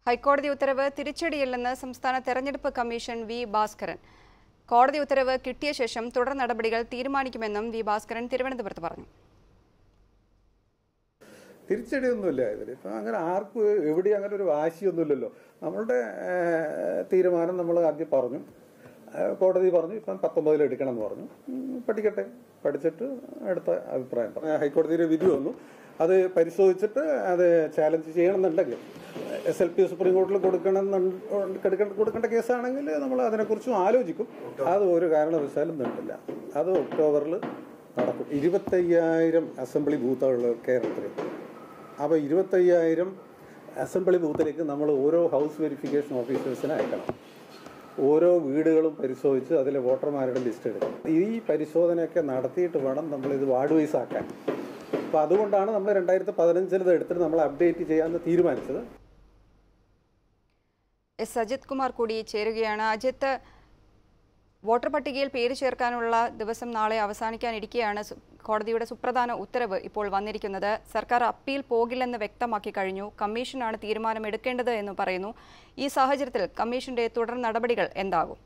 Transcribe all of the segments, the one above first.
ഹൈക്കോടതി ഉത്തരവ് തിരിച്ചടിയില്ലെന്ന് സംസ്ഥാന തെരഞ്ഞെടുപ്പ് കമ്മീഷൻ വി ഭാസ്കരൻ കോടതി ഉത്തരവ് കിട്ടിയ ശേഷം തുടർ നടപടികൾ തീരുമാനിക്കുമെന്നും വി ഭാസ്കരൻ തിരുവനന്തപുരത്ത് പറഞ്ഞു തിരിച്ചടിയൊന്നുമില്ല ഇതിൽ ഇപ്പം അങ്ങനെ ആർക്കും എവിടെയും അങ്ങനെ ഒരു വാശിയൊന്നുമില്ലല്ലോ നമ്മളുടെ ഏഹ്, തീരുമാനം നമ്മൾ ആദ്യം പറഞ്ഞു ഏഹ്, കോടതി പറഞ്ഞു ഇപ്പം പത്തൊമ്പതിൽ എടുക്കണം എന്ന് പറഞ്ഞു ഉം, പഠിക്കട്ടെ പഠിച്ചിട്ട് അടുത്ത അഭിപ്രായം പറഞ്ഞു ഹൈക്കോടതിയുടെ വിധി വന്നു അത് പരിശോധിച്ചിട്ട് അത് ചാലഞ്ച് ചെയ്യണമെന്നുണ്ടെങ്കിൽ എസ് എൽ പി സുപ്രീം കോടതിയിൽ കൊടുക്കണം കൊടുക്കേണ്ട കൊടുക്കേണ്ട കേസാണെങ്കിൽ നമ്മൾ അതിനെക്കുറിച്ചും ആലോചിക്കും അത് ഒരു കാരണവശാലും നീട്ടില്ല അത് ഒക്ടോബറിൽ നടക്കും ഇരുപത്തയ്യായിരം അസംബ്ലി ബൂത്തുകൾ കേരളത്തിൽ അപ്പോൾ ഇരുപത്തയ്യായിരം അസംബ്ലി ബൂത്തിലേക്ക് നമ്മൾ ഓരോ ഹൗസ് വെരിഫിക്കേഷൻ ഓഫീസേഴ്സിനെ അയക്കണം ഓരോ വീടുകളും പരിശോധിച്ച് അതിലെ വോട്ടർമാരുടെ ലിസ്റ്റ് എടുക്കണം ഈ പരിശോധനയൊക്കെ നടത്തിയിട്ട് വേണം നമ്മളിത് വാർഡ് വൈസ് ആക്കാൻ അപ്പോൾ അതുകൊണ്ടാണ് നമ്മൾ രണ്ടായിരത്തി പതിനഞ്ചിൽ ഇത് എടുത്തിട്ട് നമ്മൾ അപ്ഡേറ്റ് ചെയ്യാമെന്ന് തീരുമാനിച്ചത് എസ് അജിത് കുമാർ കൂടി ചേരുകയാണ് അജിത്ത് വോട്ടർ പട്ടികയിൽ പേര് ചേർക്കാനുള്ള ദിവസം നാളെ അവസാനിക്കാനിരിക്കെയാണ് സു- കോടതിയുടെ സുപ്രധാന ഉത്തരവ് ഇപ്പോൾ വന്നിരിക്കുന്നത് സർക്കാർ അപ്പീൽ പോകില്ലെന്ന് വ്യക്തമാക്കി കഴിഞ്ഞു കമ്മീഷനാണ് തീരുമാനം എടുക്കേണ്ടത് എന്ന് പറയുന്നു ഈ സാഹചര്യത്തിൽ കമ്മീഷന്റെ തുടർ നടപടികൾ എന്താകും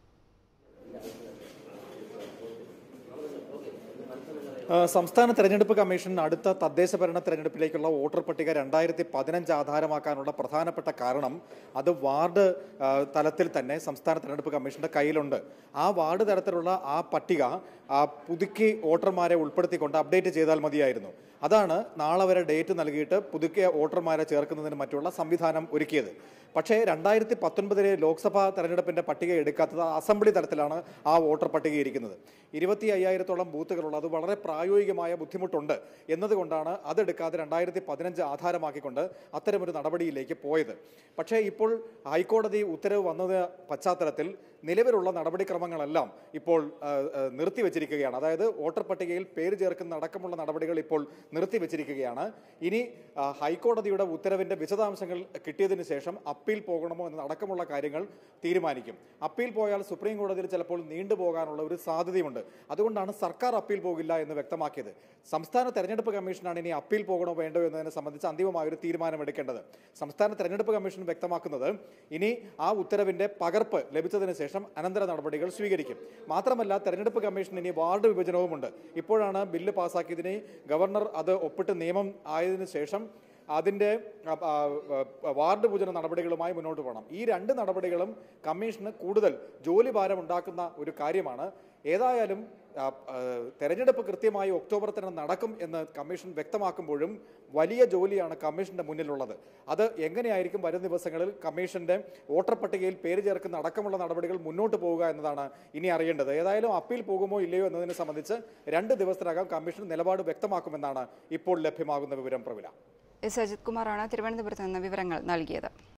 ആ, സംസ്ഥാന തെരഞ്ഞെടുപ്പ് കമ്മീഷൻ അടുത്ത തദ്ദേശ ഭരണ തെരഞ്ഞെടുപ്പിലേക്കുള്ള വോട്ടർ പട്ടിക രണ്ടായിരത്തി പതിനഞ്ച് ആധാരമാക്കാനുള്ള പ്രധാനപ്പെട്ട കാരണം അത് വാർഡ് ആ, തലത്തിൽ തന്നെ സംസ്ഥാന തെരഞ്ഞെടുപ്പ് കമ്മീഷന്റെ കയ്യിലുണ്ട് ആ വാർഡ് തലത്തിലുള്ള ആ പട്ടിക ആ, പുതുക്കി വോട്ടർമാരെ ഉൾപ്പെടുത്തിക്കൊണ്ട് അപ്ഡേറ്റ് ചെയ്താൽ മതിയായിരുന്നു അതാണ് നാളെ വരെ ഡേറ്റ് നൽകിയിട്ട് പുതുക്കിയ വോട്ടർമാരെ ചേർക്കുന്നതിന് മറ്റുള്ള സംവിധാനം ഒരുക്കിയത് പക്ഷേ രണ്ടായിരത്തി പത്തൊൻപതിലെ ലോക്സഭാ തെരഞ്ഞെടുപ്പിന്റെ പട്ടിക എടുക്കാത്തത് അസംബ്ലി തലത്തിലാണ് ആ വോട്ടർ പട്ടിക ഇരിക്കുന്നത് ഇരുപത്തി അയ്യായിരത്തോളം ബൂത്തുകളുള്ള അത് വളരെ പ്രായോഗികമായ ബുദ്ധിമുട്ടുണ്ട് എന്നതുകൊണ്ടാണ് അതെടുക്കാതെ രണ്ടായിരത്തി പതിനഞ്ച് ആധാരമാക്കിക്കൊണ്ട് അത്തരമൊരു നടപടിയിലേക്ക് പോയത് പക്ഷേ ഇപ്പോൾ ഹൈക്കോടതി ഉത്തരവ് വന്നത് പശ്ചാത്തലത്തിൽ നിലവിലുള്ള നടപടിക്രമങ്ങളെല്ലാം ഇപ്പോൾ ആ, ആ, നിർത്തിവെച്ചിരിക്കുകയാണ് അതായത് വോട്ടർ പട്ടികയിൽ പേര് ചേർക്കുന്ന അടക്കമുള്ള നടപടികൾ ഇപ്പോൾ നിർത്തിവെച്ചിരിക്കുകയാണ് ഇനി ആ, ഹൈക്കോടതിയുടെ ഉത്തരവിന്റെ വിശദാംശങ്ങൾ കിട്ടിയതിന് ശേഷം അപ്പീൽ പോകണമോ എന്നതടക്കമുള്ള കാര്യങ്ങൾ തീരുമാനിക്കും അപ്പീൽ പോയാൽ സുപ്രീം കോടതിയിൽ ചിലപ്പോൾ നീണ്ടുപോകാനുള്ള ഒരു സാധ്യതയുണ്ട് അതുകൊണ്ടാണ് സർക്കാർ അപ്പീൽ പോകില്ല എന്ന് വ്യക്തമാക്കിയത് സംസ്ഥാന തെരഞ്ഞെടുപ്പ് കമ്മീഷനാണ് ഇനി അപ്പീൽ പോകണോ വേണ്ടോ എന്നതിനെ സംബന്ധിച്ച് അന്തിമമായ ഒരു തീരുമാനമെടുക്കേണ്ടത് സംസ്ഥാന തെരഞ്ഞെടുപ്പ് കമ്മീഷൻ വ്യക്തമാക്കുന്നത് ഇനി ആ ഉത്തരവിന്റെ പകർപ്പ് ലഭിച്ചതിന് ശേഷം അനന്തര നടപടികൾ സ്വീകരിക്കും മാത്രമല്ല തെരഞ്ഞെടുപ്പ് കമ്മീഷൻ ഇനി വാർഡ് വിഭജനവുമുണ്ട് ഇപ്പോഴാണ് ബില്ല് പാസ്സാക്കിയതിന് ഗവർണർ അത് ഒപ്പിട്ട് നിയമം ആയതിനു ശേഷം അതിന്റെ ആ, ആ, ആ, വാർഡ് പൂജന നടപടികളുമായി മുന്നോട്ട് പോകണം ഈ രണ്ട് നടപടികളും കമ്മീഷന് കൂടുതൽ ജോലി ഭാരം ഉണ്ടാക്കുന്ന ഒരു കാര്യമാണ് ഏതായാലും ആ, ആ, തെരഞ്ഞെടുപ്പ് കൃത്യമായി ഒക്ടോബർ തന്നെ നടക്കും എന്ന് കമ്മീഷൻ വ്യക്തമാക്കുമ്പോഴും വലിയ ജോലിയാണ് കമ്മീഷന്റെ മുന്നിലുള്ളത് അത് എങ്ങനെയായിരിക്കും വരും ദിവസങ്ങളിൽ കമ്മീഷന്റെ വോട്ടർ പട്ടികയിൽ പേര് ചേർക്കുന്ന അടക്കമുള്ള നടപടികൾ മുന്നോട്ട് പോവുക എന്നതാണ് ഇനി അറിയേണ്ടത് ഏതായാലും അപ്പീൽ പോകുമോ ഇല്ലയോ എന്നതിനെ സംബന്ധിച്ച് രണ്ട് ദിവസത്തിനകം കമ്മീഷൻ നിലപാട് വ്യക്തമാക്കുമെന്നാണ് ഇപ്പോൾ ലഭ്യമാകുന്ന വിവരം പ്രവില എസ് അജിത് കുമാറാണ് തിരുവനന്തപുരത്ത് നിന്ന് വിവരങ്ങൾ നൽകിയത്